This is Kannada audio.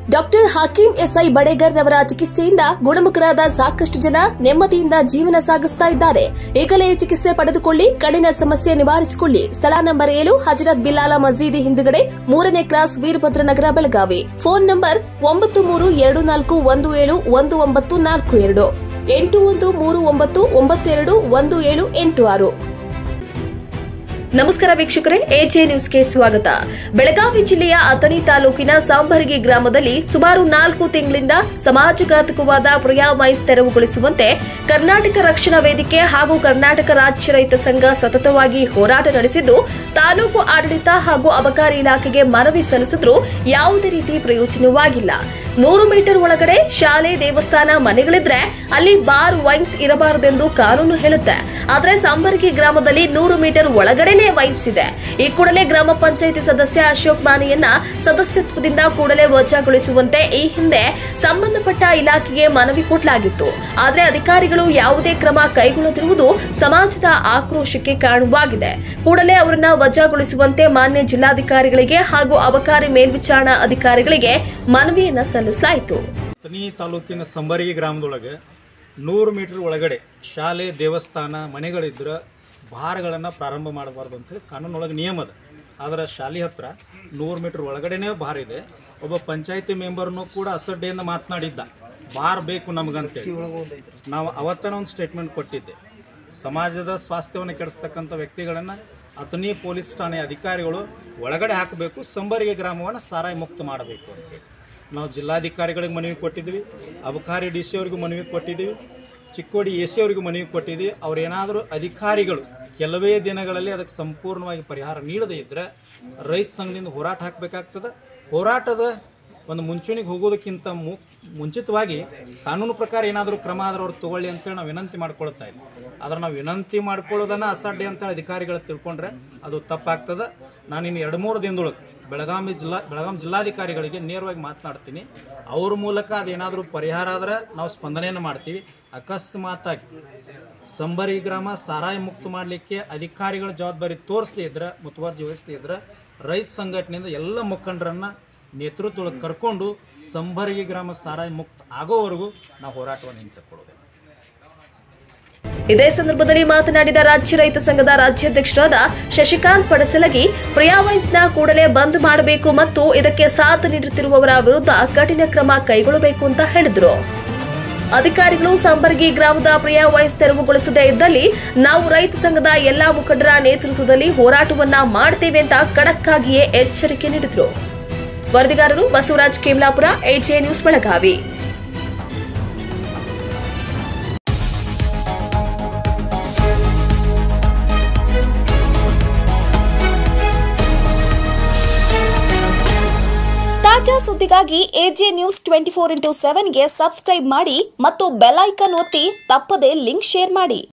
ಡಾಕ್ಟರ್ ಹಕೀಂ ಎಸ್ಐ ಬಡೇಗರ್ ರವರ ಚಿಕಿತ್ಸೆಯಿಂದ ಗುಣಮುಖರಾದ ಸಾಕಷ್ಟು ಜನ ನೆಮ್ಮದಿಯಿಂದ ಜೀವನ ಸಾಗಿಸ್ತಾ ಇದ್ದಾರೆ ಈಗಲೇ ಚಿಕಿತ್ಸೆ ಪಡೆದುಕೊಳ್ಳಿ ಕಣ್ಣಿನ ಸಮಸ್ಯೆ ನಿವಾರಿಸಿಕೊಳ್ಳಿ ಸ್ಥಳ ನಂಬರ್ ಏಳು ಹಜರತ್ ಬಿಲಾಲ ಮಸೀದಿ ಹಿಂದುಗಡೆ ಮೂರನೇ cross Veerabhadra Nagar Belagavi phone number ಒಂಬತ್ತು ಮೂರು ಎರಡು ನಾಲ್ಕು ಒಂದು ಏಳು ಒಂದು ಒಂಬತ್ತು ನಾಲ್ಕು ಎರಡು ಎಂಟು ಒಂದು ಮೂರು ಒಂಬತ್ತು ಒಂಬತ್ತು ಎರಡು ಒಂದು ಏಳು ಎಂಟು ಆರು ನಮಸ್ಕಾರ ವೀಕ್ಷಕರೇ ಎಜೆ ನ್ಯೂಸ್ಗೆ ಸ್ವಾಗತ ಬೆಳಗಾವಿ ಜಿಲ್ಲೆಯ ಅಥಣಿ ತಾಲೂಕಿನ ಸಾಂಬರಗಿ ಗ್ರಾಮದಲ್ಲಿ ಸುಮಾರು ನಾಲ್ಕು ತಿಂಗಳಿಂದ ಸಮಾಜಘಾತಕವಾದ ಪ್ರಿಯಾಮೈಸ್ ತೆರವುಗೊಳಿಸುವಂತೆ ಕರ್ನಾಟಕ ರಕ್ಷಣಾ ವೇದಿಕೆ ಹಾಗೂ ಕರ್ನಾಟಕ ರಾಜ್ಯ ರೈತ ಸಂಘ ಸತತವಾಗಿ ಹೋರಾಟ ನಡೆಸಿದ್ದು ತಾಲೂಕು ಆಡಳಿತ ಹಾಗೂ ಅಬಕಾರಿ ಇಲಾಖೆಗೆ ಮನವಿ ಸಲ್ಲಿಸಿದ್ರೂ ಯಾವುದೇ ರೀತಿ ಪ್ರಯೋಜನವಾಗಿಲ್ಲ ನೂರು ಮೀಟರ್ ಒಳಗಡೆ ಶಾಲೆ ದೇವಸ್ಥಾನ ಮನೆಗಳಿದ್ರೆ ಅಲ್ಲಿ ಬಾರ್ ವೈನ್ಸ್ ಇರಬಾರದೆಂದು ಕಾನೂನು ಹೇಳುತ್ತೆ ಆದ್ರೆ ಸಾಂಬರ್ಗಿ ಗ್ರಾಮದಲ್ಲಿ ನೂರು ಮೀಟರ್ ಒಳಗಡೆನೆ ವೈನ್ಸ್ ಇದೆ ಈ ಕೂಡಲೇ ಗ್ರಾಮ ಪಂಚಾಯಿತಿ ಸದಸ್ಯ ಅಶೋಕ್ ಮಾನೆಯನ್ನ ಸದಸ್ಯತ್ವದಿಂದ ಕೂಡಲೇ ವಜಾಗೊಳಿಸುವಂತೆ ಈ ಹಿಂದೆ ಸಂಬಂಧಪಟ್ಟ ಇಲಾಖೆಗೆ ಮನವಿ ಕೊಡಲಾಗಿತ್ತು ಆದ್ರೆ ಅಧಿಕಾರಿಗಳು ಯಾವುದೇ ಕ್ರಮ ಕೈಗೊಳ್ಳದಿರುವುದು ಸಮಾಜದ ಆಕ್ರೋಶಕ್ಕೆ ಕಾರಣವಾಗಿದೆ ಕೂಡಲೇ ಅವರನ್ನ ವಜಾಗೊಳಿಸುವಂತೆ ಮಾನ್ಯ ಜಿಲ್ಲಾಧಿಕಾರಿಗಳಿಗೆ ಹಾಗೂ ಅಬಕಾರಿ ಮೇಲ್ವಿಚಾರಣಾ ಅಧಿಕಾರಿಗಳಿಗೆ ಮನವಿಯನ್ನ ಸಲ್ಲಿಸಲಾಯಿತು ತನಿ ತಾಲೂಕಿನ ಸಂಬರಗಿ ಗ್ರಾಮದೊಳಗೆ ನೂರು ಮೀಟರ್ ಒಳಗಡೆ ಶಾಲೆ ದೇವಸ್ಥಾನ ಮನೆಗಳಿದ್ರೆ ಬಾರ್ಗಳನ್ನು ಪ್ರಾರಂಭ ಮಾಡಬಾರ್ದು ಅಂತೇಳಿ ಕಾನೂನೊಳಗೆ ನಿಯಮ ಅದ ಆದರೆ ಶಾಲೆ ಹತ್ರ ನೂರು ಮೀಟರ್ ಒಳಗಡೆನೇ ಬಾರ್ ಇದೆ ಒಬ್ಬ ಪಂಚಾಯತಿ ಮೆಂಬರ್ನು ಕೂಡ ಅಸಡ್ಡೆಯಿಂದ ಮಾತನಾಡಿದ್ದ ಬಾರ್ ಬೇಕು ನಮಗಂತೇಳಿ ನಾವು ಅವತ್ತನ ಒಂದು ಸ್ಟೇಟ್ಮೆಂಟ್ ಕೊಟ್ಟಿದ್ದೆ ಸಮಾಜದ ಸ್ವಾಸ್ಥ್ಯವನ್ನು ಕೆಡಿಸ್ತಕ್ಕಂಥ ವ್ಯಕ್ತಿಗಳನ್ನು ಅಥಣಿ ಪೊಲೀಸ್ ಠಾಣೆ ಅಧಿಕಾರಿಗಳು ಒಳಗಡೆ ಹಾಕಬೇಕು ಸಂಬರಿಗೆ ಗ್ರಾಮವನ್ನು ಸಾರಾಯಿ ಮುಕ್ತ ಮಾಡಬೇಕು ಅಂತೇಳಿ ನಾವು ಜಿಲ್ಲಾಧಿಕಾರಿಗಳಿಗೆ ಮನವಿ ಕೊಟ್ಟಿದ್ವಿ ಅಬಕಾರಿ ಡಿ ಸಿ ಅವ್ರಿಗೂ ಮನವಿ ಕೊಟ್ಟಿದ್ದೀವಿ ಚಿಕ್ಕೋಡಿ ಎ ಸಿ ಅವರಿಗೂ ಮನವಿ ಕೊಟ್ಟಿದ್ದೀವಿ ಅವ್ರೇನಾದರೂ ಅಧಿಕಾರಿಗಳು ಕೆಲವೇ ದಿನಗಳಲ್ಲಿ ಅದಕ್ಕೆ ಸಂಪೂರ್ಣವಾಗಿ ಪರಿಹಾರ ನೀಡದೇ ಇದ್ದರೆ ರೈತ ಸಂಘದಿಂದ ಹೋರಾಟ ಹಾಕಬೇಕಾಗ್ತದೆ ಹೋರಾಟದ ಒಂದು ಮುಂಚೂಣಿಗೆ ಹೋಗೋದಕ್ಕಿಂತ ಮು ಮುಂಚಿತವಾಗಿ ಕಾನೂನು ಪ್ರಕಾರ ಏನಾದರೂ ಕ್ರಮ ಆದ್ರೆ ಅವ್ರು ತಗೊಳ್ಳಿ ಅಂತೇಳಿ ನಾವು ವಿನಂತಿ ಮಾಡ್ಕೊಳ್ತಾ ಇದ್ವಿ ಆದ್ರೆ ನಾವು ವಿನಂತಿ ಮಾಡ್ಕೊಳ್ಳೋದನ್ನು ಅಸಡ್ಡೆ ಅಂತೇಳಿ ಅಧಿಕಾರಿಗಳು ತಿಳ್ಕೊಂಡ್ರೆ ಅದು ತಪ್ಪಾಗ್ತದೆ ನಾನು ಇನ್ನು ಎರಡು ಮೂರು ದಿನದೊಳಗೆ ಬೆಳಗಾವಿ ಜಿಲ್ಲಾ ಬೆಳಗಾಂ ಜಿಲ್ಲಾಧಿಕಾರಿಗಳಿಗೆ ನೇರವಾಗಿ ಮಾತನಾಡ್ತೀನಿ ಅವ್ರ ಮೂಲಕ ಅದೇನಾದರೂ ಪರಿಹಾರ ಆದ್ರೆ ನಾವು ಸ್ಪಂದನೆಯನ್ನು ಮಾಡ್ತೀವಿ ಅಕಸ್ಮಾತಾಗಿ ಸಂಬರಿ ಗ್ರಾಮ ಸಾರಾಯಿ ಮುಕ್ತ ಮಾಡಲಿಕ್ಕೆ ಅಧಿಕಾರಿಗಳ ಜವಾಬ್ದಾರಿ ತೋರಿಸದೇ ಇದ್ರೆ ಮುತುವರ್ಜಿ ವಹಿಸದೇ ಇದ್ರೆ ರೈತ ಸಂಘಟನೆಯಿಂದ ಎಲ್ಲ ಮುಖಂಡರನ್ನ ನೇತೃತ್ವದೊಳಗೆ ಕರ್ಕೊಂಡು ಸಂಬರಗಿ ಗ್ರಾಮ ಸಾರಾಯಿ ಮುಕ್ತ ಆಗೋವರೆಗೂ ನಾವು ಹೋರಾಟವನ್ನು ಹಿಂತೆಕೊಳ್ಳೋದು ಇದೇ ಸಂದರ್ಭದಲ್ಲಿ ಮಾತನಾಡಿದ ರಾಜ್ಯ ರೈತ ಸಂಘದ ರಾಜ್ಯಾಧ್ಯಕ್ಷರಾದ ಶಶಿಕಾಂತ್ ಪಡಸಲಗಿ ಪ್ರಿಯಾವೈಸ್ನ ಕೂಡಲೇ ಬಂದ್ ಮಾಡಬೇಕು ಮತ್ತು ಇದಕ್ಕೆ ಸಾಥ್ ನೀಡುತ್ತಿರುವವರ ವಿರುದ್ಧ ಕಠಿಣ ಕ್ರಮ ಕೈಗೊಳ್ಳಬೇಕು ಅಂತ ಹೇಳಿದರು ಅಧಿಕಾರಿಗಳು ಸಂಬರ್ಗಿ ಗ್ರಾಮದ ಪ್ರಿಯಾ ವೈಸ್ ತೆರವುಗೊಳಿಸದೇ ಇದ್ದಲ್ಲಿ ನಾವು ರೈತ ಸಂಘದ ಎಲ್ಲಾ ಮುಖಂಡರ ನೇತೃತ್ವದಲ್ಲಿ ಹೋರಾಟವನ್ನ ಮಾಡ್ತೇವೆ ಅಂತ ಖಡಕ್ ಆಗಿಯೇ ಎಚ್ಚರಿಕೆ ನೀಡಿದರು ವರದಿಗಾರರು ಬಸವರಾಜ್ ಕೇಮ್ಲಾಪುರ ಎಜೆ ನ್ಯೂಸ್ ಬೆಳಗಾವಿ ತಾಜಾ ಸುದ್ದಿಗಾಗಿ AJ news twenty four into ಸೆವೆನ್ಗೆ ಸಬ್ಸ್ಕ್ರೈಬ್ ಮಾಡಿ ಮತ್ತು ಬೆಲ್ ಐಕಾನ್ ಒತ್ತಿ ತಪ್ಪದೇ ಲಿಂಕ್ ಶೇರ್ ಮಾಡಿ